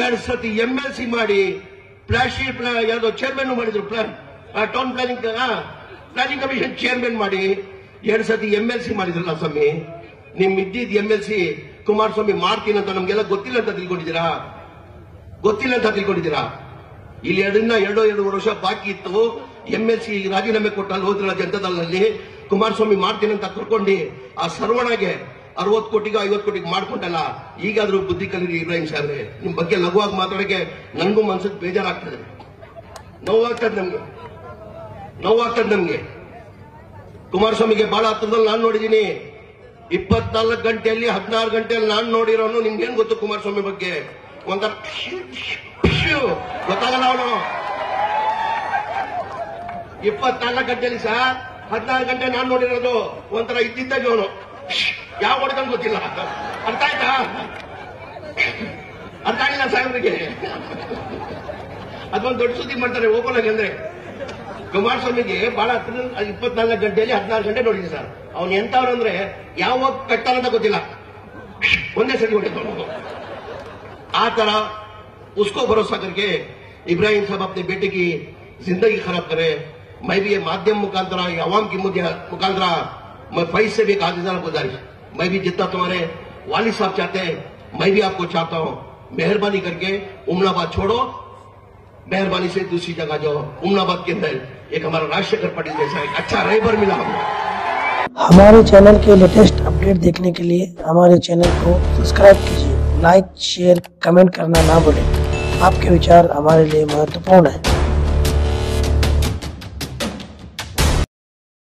ಎರಡು ಸತಿ M L C ಮಾಡಿ ಪ್ಲಾಸ್ಟಿಕ್ ಯಾವ್ದೋ ಚೇರ್ಮನ್ ಮಾಡಿದ್ರು plan town planning planning commission chairman ಮಾಡಿ ಎರಡು ಸತಿ ಎಂ ಎಲ್ ಸಿ ಮಾಡಿದ್ರಲ್ಲ ಸ್ವಾಮಿ ನಿಮ್ ಇದ್ದಿದ್ ಎಂ ಎಲ್ ಸಿ ಕುಮಾರಸ್ವಾಮಿ ಮಾಡ್ತೀನಿ ಅಂತ ನಮ್ಗೆಲ್ಲ ಗೊತ್ತಿಲ್ಲ ಅಂತ ತಿಳ್ಕೊಂಡಿದ್ದೀರಾ ಗೊತ್ತಿಲ್ಲ ಅಂತ ತಿಳ್ಕೊಂಡಿದ್ದೀರಾ ಇಲ್ಲಿ ಎರಡನ್ನ ಎರಡೋ ಎರಡು ವರ್ಷ ಬಾಕಿ ಇತ್ತು ಎಂ ಎಲ್ ಸಿ ರಾಜೀನಾಮೆ ಕೊಟ್ಟಲ್ಲಿ ಹೋದ್ರಲ್ಲ ಜನತಾದಳದಲ್ಲಿ ಕುಮಾರಸ್ವಾಮಿ ಮಾಡ್ತೀನಿ ಅಂತ ಕರ್ಕೊಂಡು ಆ ಸರ್ವಣಗೆ ಅರವತ್ತು ಕೋಟಿಗೆ ಐವತ್ತು ಕೋಟಿಗೆ ಮಾಡ್ಕೊಂಡಲ್ಲ ಈಗಾದ್ರೂ ಬುದ್ಧಿ ಕಲೀರಿ ಇಬ್ರಾಹಿಂ ಸಾಹೇಬ್ರೆ ನಿಮ್ ಬಗ್ಗೆ ಲಘುವಾಗಿ ಮಾತಾಡಕ್ಕೆ ನನಗೂ ಮನ್ಸಿಗೆ ಬೇಜಾರಾಗ್ತದೆ ನೋವಾಗ್ತದೆ ನಮ್ಗೆ ನೋವಾಗ್ತದೆ ನಮ್ಗೆ ಕುಮಾರಸ್ವಾಮಿಗೆ ಬಹಳ ಹತ್ರದಲ್ಲಿ ನಾನು ನೋಡಿದ್ದೀನಿ ಇಪ್ಪತ್ನಾಲ್ಕು ಗಂಟೆಯಲ್ಲಿ ಹದಿನಾರು ಗಂಟೆಯಲ್ಲಿ ನಾನು ನೋಡಿರೋನು ನಿಮ್ಗೇನ್ ಗೊತ್ತು ಕುಮಾರಸ್ವಾಮಿ ಬಗ್ಗೆ ಒಂಥರ ಪಿಶು, ಗೊತ್ತಾಗಲ್ಲ ಅವನು ಇಪ್ಪತ್ನಾಲ್ಕು ಗಂಟೆಯಲ್ಲಿ ಸರ್ ಹದಿನಾರು ಗಂಟೆ ನಾನು ನೋಡಿರೋದು ಒಂಥರ ಇದ್ದಿದ್ದಾಗೆ ಅವನು ಯಾವ ಹೊಡೆದಂಗ್ ಗೊತ್ತಿಲ್ಲ ಅರ್ಥ ಆಯ್ತಾ ಅರ್ಥ ಆಗಿಲ್ಲ ಸಾಹೇಬ್ರಿಗೆ ಅದೊಂದು ದೊಡ್ಡ ಸುದ್ದಿ ಮಾಡ್ತಾರೆ ಓಪನ್ ಆಗಿ ಅಂದ್ರೆ ಕುಮಾರಸ್ವಾಮಿಗೆ ಬಹಳ ಹತ್ರದಲ್ಲಿ ಇಪ್ಪತ್ನಾಲ್ಕು ಗಂಟೆಯಲ್ಲಿ ಹದಿನಾರು ಗಂಟೆ ನೋಡಿದ್ವಿ ಸರ್ ಅವ್ನು ಎಂತವ್ರು ಅಂದ್ರೆ ಯಾವಾಗ ಕಟ್ಟಾರಂತ ಗೊತ್ತಿಲ್ಲ ಒಂದೇ ಸರಿ ಹೊಡೆದವನು आ तरह उसको भरोसा करके इब्राहिम साहब अपने बेटे की जिंदगी खराब करे मैं भी ये माध्यम मुखांतर ये आवाम की मुद्दे मुखांतर मैं फैज से भी एक आदिदार गुजारिश मैं भी जितना तुम्हारे वालिद साहब चाहते हैं मैं भी आपको चाहता हूं मेहरबानी करके उमनाबाद छोड़ो मेहरबानी से दूसरी जगह जाओ उमनाबाद के अंदर एक हमारा राजशेखर पटेल जैसा एक अच्छा रेबर मिला हमको हमारे चैनल के लेटेस्ट अपडेट देखने के लिए हमारे चैनल को सब्सक्राइब कीजिए लाइक शेयर कमेंट करना ना भूलें आपके विचार हमारे लिए महत्वपूर्ण है